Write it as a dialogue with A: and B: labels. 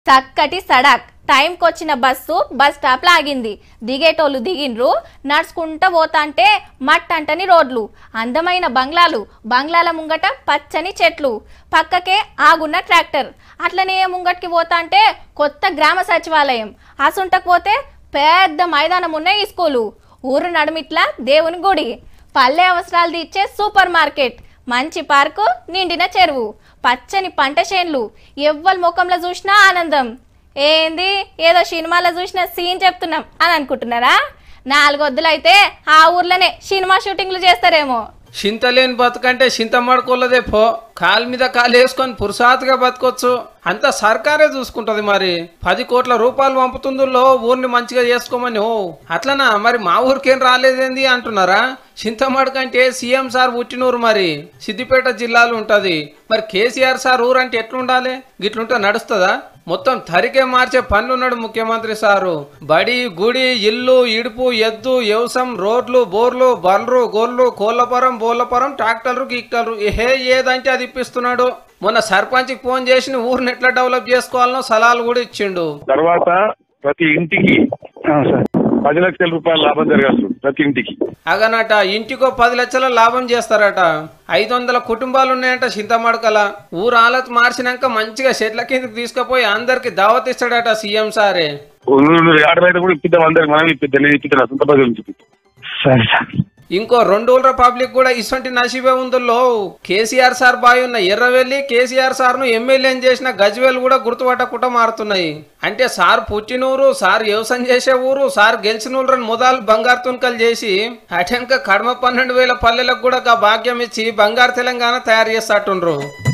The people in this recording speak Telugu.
A: చక్కటి సడాక్ టైంకి వచ్చిన బస్సు బస్ స్టాప్ ఆగింది దిగేటోళ్ళు దిగిండ్రు నడుచుకుంటా పోతాంటే మట్టంటని రోడ్లు అందమైన బంగ్లాలు బంగ్లాల ముంగట పచ్చని చెట్లు పక్కకే ఆగున్న ట్రాక్టర్ అట్లనే ముంగటికి పోతాంటే కొత్త గ్రామ సచివాలయం అసుంటకు పోతే పెద్ద మైదానం ఉన్న ఈ స్కూలు ఊరు నడుమిట్ల దేవుని గుడి పల్లె అవసరాలు తీర్చే సూపర్ మార్కెట్ మంచి పార్కు నిండిన చెరువు పచ్చని పంట చేన్లు ఎవ్వరి ముఖంలో చూసినా ఆనందం ఏంది ఏదో సినిమాలో చూసిన సీన్ చెప్తున్నాం అని అనుకుంటున్నారా నాలుగొద్దులైతే ఆ ఊర్లోనే సినిమా షూటింగ్లు చేస్తారేమో
B: చింతలేని బతుకంటే చింతమడుకోలేదే పో కాలు మీద కాలు వేసుకొని పురుసాతుగా బతకొచ్చు అంతా సర్కారే చూసుకుంటది మరి పది కోట్ల రూపాయలు పంపుతుందులో ఊరిని మంచిగా చేసుకోమని ఓ అట్లనా మరి మా ఊరికేం రాలేదేంది అంటున్నారా చింతమడుకంటే సీఎం సార్ పుట్టినూరు మరి సిద్దిపేట జిల్లాలో ఉంటది మరి కేసీఆర్ సార్ ఊరు అంటే ఎట్లుండాలి గిట్లుంటే నడుస్తుందా మొత్తం తరికే మార్చే పనులున్నాడు ముఖ్యమంత్రి సారు బడి గుడి ఇల్లు ఇడుపు ఎద్దు వ్యవసాయం రోడ్లు బోర్లు బర్లు గొర్రెలు కోళ్ళపురం బోర్లపురం ట్రాక్టర్లు గీక్టర్లు ఏ ఏదంటే అది ఇప్పిస్తున్నాడు మొన్న సర్పంచ్కి ఫోన్ చేసి ఊరిని ఎట్లా డెవలప్ చేసుకోవాలనో సలహాలు కూడా ఇచ్చిండు
C: తర్వాత ప్రతి ఇంటికి పది లక్షల రూపాయల లాభం జరగాలి ప్రతి ఇంటికి
B: అగనట ఇంటికో పది లక్షల లాభం చేస్తారట ఐదు వందల కుటుంబాలు ఉన్నాయంట చింతమడకల ఊరు ఆలత్ మార్చినాక మంచిగా చెట్ల కిందకి తీసుకుపోయి అందరికి దావత్ ఇస్తాడట సీఎం సారే
C: ఆడమైతే కూడా ఇప్పిద్దాం అందరికి మనం ఇప్పిద్దాం నేను ఇప్పిద్దాం సొంత బదులు నుంచి ఇప్పిద్దాం
D: సరే సార్
B: ఇంకో రెండు ఊళ్ళ పబ్లిక్ కూడా ఇటువంటి నసీబే ఉందో కేసీఆర్ సార్ బాయ్ ఉన్న ఎర్రవెల్లి కేసీఆర్ సార్ ను ఎమ్మెల్యేని చేసిన గజ్వేల్ కూడా గుర్తుపట్టకుండా మారుతున్నాయి అంటే సార్ పుట్టినూరు సార్ వ్యవసాయం చేసే ఊరు సార్ గెలిచిన ఊరు మొదలు బంగారు తునకలు చేసి అటెనక కడమ పన్నెండు వేల పల్లెలకు కూడా గా భాగ్యం ఇచ్చి బంగారు తెలంగాణ తయారు చేస్తాటుండ్రు